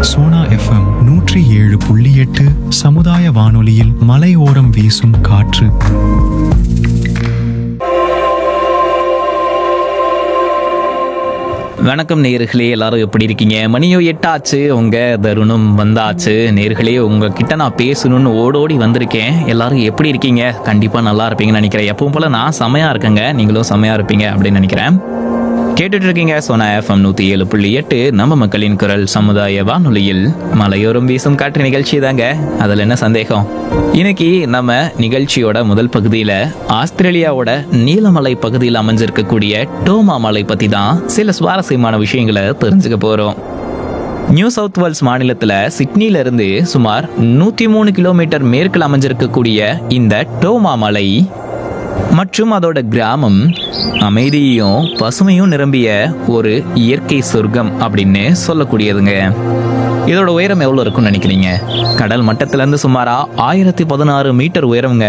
Sona FM நூற்றி ஏழு புள்ளி எட்டு சமுதாய வானொலியில் மலையோரம் வீசும் காற்று வணக்கம் நேர்களே எல்லாரும் எப்படி இருக்கீங்க மணியோ எட்டாச்சு உங்க தருணம் வந்தாச்சு நேர்களே உங்ககிட்ட நான் பேசணும்னு ஓடோடி வந்திருக்கேன் எல்லாரும் எப்படி இருக்கீங்க கண்டிப்பா நல்லா இருப்பீங்கன்னு நினைக்கிறேன் எப்பவும் போல நான் செமையா இருக்கேங்க நீங்களும் செமையா இருப்பீங்க அப்படின்னு நினைக்கிறேன் கேட்டுட்டு இருக்கீங்க சோனா எஃப்எம் நூத்தி ஏழு புள்ளி எட்டு நம்ம மக்களின் குரல் சமுதாய வானொலியில் மலையோரம் வீசும் காற்று நிகழ்ச்சி தாங்க அதுல என்ன சந்தேகம் இன்னைக்கு நம்ம நிகழ்ச்சியோட முதல் பகுதியில ஆஸ்திரேலியாவோட நீலமலை பகுதியில் அமைஞ்சிருக்கக்கூடிய டோமா மலை பத்தி தான் சில சுவாரஸ்யமான விஷயங்களை தெரிஞ்சுக்க போறோம் நியூ சவுத் வேல்ஸ் மாநிலத்துல சிட்னில இருந்து சுமார் நூத்தி மூணு கிலோமீட்டர் மேற்கில் அமைஞ்சிருக்கக்கூடிய இந்த டோமா மலை மற்றும் அதோட கிராமம் அமைதியும் பசுமையும் நிரம்பிய ஒரு இயற்கை சொர்க்கம் அப்படின்னு சொல்லக்கூடியதுங்க இதோட உயரம் எவ்வளோ இருக்கும்னு நினைக்கிறீங்க கடல் மட்டத்திலேருந்து சுமாரா ஆயிரத்தி பதினாறு மீட்டர் உயரம்ங்க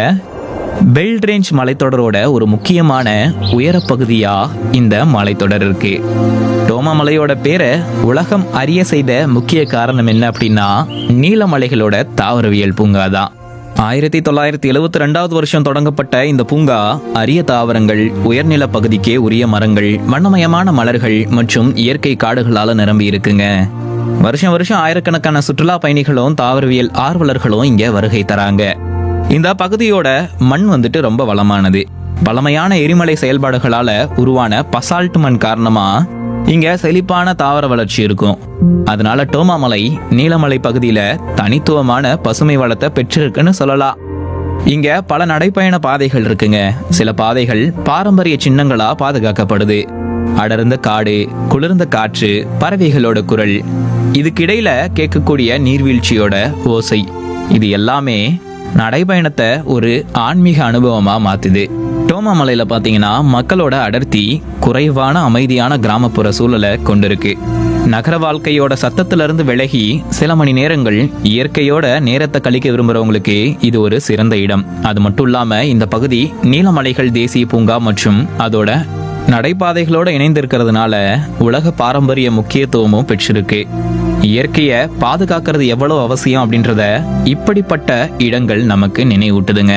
பெல்ட் ரேஞ்ச் மலைத்தொடரோட ஒரு முக்கியமான உயரப்பகுதியா இந்த மலைத்தொடர் இருக்கு டோமா மலையோட பேரை உலகம் அறிய செய்த முக்கிய காரணம் என்ன அப்படின்னா நீலமலைகளோட தாவரவியல் பூங்கா தான் ஆயிரத்தி தொள்ளாயிரத்தி எழுவத்தி ரெண்டாவது வருஷம் தொடங்கப்பட்ட இந்த பூங்கா அரிய தாவரங்கள் உயர்நில பகுதிக்கே உரிய மரங்கள் வண்ணமயமான மலர்கள் மற்றும் இயற்கை காடுகளால நிரம்பி இருக்குங்க வருஷம் வருஷம் ஆயிரக்கணக்கான சுற்றுலா பயணிகளும் தாவரவியல் ஆர்வலர்களும் இங்க வருகை தராங்க இந்த பகுதியோட மண் வந்துட்டு ரொம்ப வளமானது பழமையான எரிமலை செயல்பாடுகளால உருவான பசால்ட் மண் காரணமா இங்க செழிப்பான தாவர வளர்ச்சி இருக்கும் அதனால டோமா மலை நீலமலை பகுதியில தனித்துவமான பசுமை வளத்தை பெற்றிருக்குன்னு சொல்லலாம் இங்க பல நடைப்பயண பாதைகள் இருக்குங்க சில பாதைகள் பாரம்பரிய சின்னங்களா பாதுகாக்கப்படுது அடர்ந்த காடு குளிர்ந்த காற்று பறவைகளோட குரல் இதுக்கிடையில கேட்கக்கூடிய நீர்வீழ்ச்சியோட ஓசை இது எல்லாமே நடைப்பயணத்தை ஒரு ஆன்மீக அனுபவமா மாத்துது டோமா மலையில பாத்தீங்கன்னா மக்களோட அடர்த்தி குறைவான அமைதியான கிராமப்புற சூழலை கொண்டிருக்கு நகர வாழ்க்கையோட சத்தத்துல இருந்து விலகி சில மணி நேரங்கள் இயற்கையோட நேரத்தை கழிக்க விரும்புறவங்களுக்கு இது ஒரு சிறந்த இடம் அது மட்டும் இல்லாம இந்த பகுதி நீலமலைகள் தேசிய பூங்கா மற்றும் அதோட நடைபாதைகளோட இணைந்திருக்கிறதுனால உலக பாரம்பரிய முக்கியத்துவமும் பெற்றிருக்கு இயற்கையை பாதுகாக்கிறது எவ்வளவு அவசியம் அப்படின்றத இப்படிப்பட்ட இடங்கள் நமக்கு நினைவூட்டுதுங்க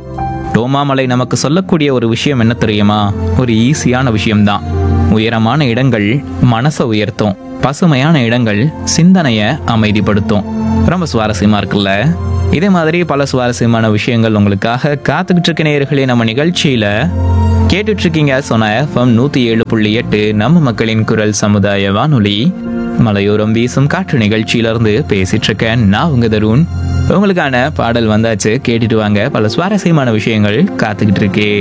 டோமாமலை நமக்கு சொல்லக்கூடிய ஒரு விஷயம் என்ன தெரியுமா ஒரு ஈஸியான விஷயம்தான் உயரமான இடங்கள் மனசை உயர்த்தும் பசுமையான இடங்கள் சிந்தனையை அமைதிப்படுத்தும் ரொம்ப சுவாரஸ்யமா இருக்குல்ல இதே மாதிரி பல சுவாரஸ்யமான விஷயங்கள் உங்களுக்காக காத்துக்கிட்டு இருக்க நேயர்களே நம்ம நிகழ்ச்சியில கேட்டுட்டு இருக்கீங்க சொன்ன எஃப்எம் நூத்தி ஏழு புள்ளி எட்டு நம்ம மக்களின் குரல் சமுதாய வானொலி மலையோரம் வீசும் காற்று நிகழ்ச்சியிலிருந்து பேசிட்டு இருக்கேன் நான் உங்க தருண் உங்களுக்கான பாடல் வந்தாச்சு கேட்டுட்டு வாங்க பல சுவாரஸ்யமான விஷயங்கள் காத்துக்கிட்டு இருக்கே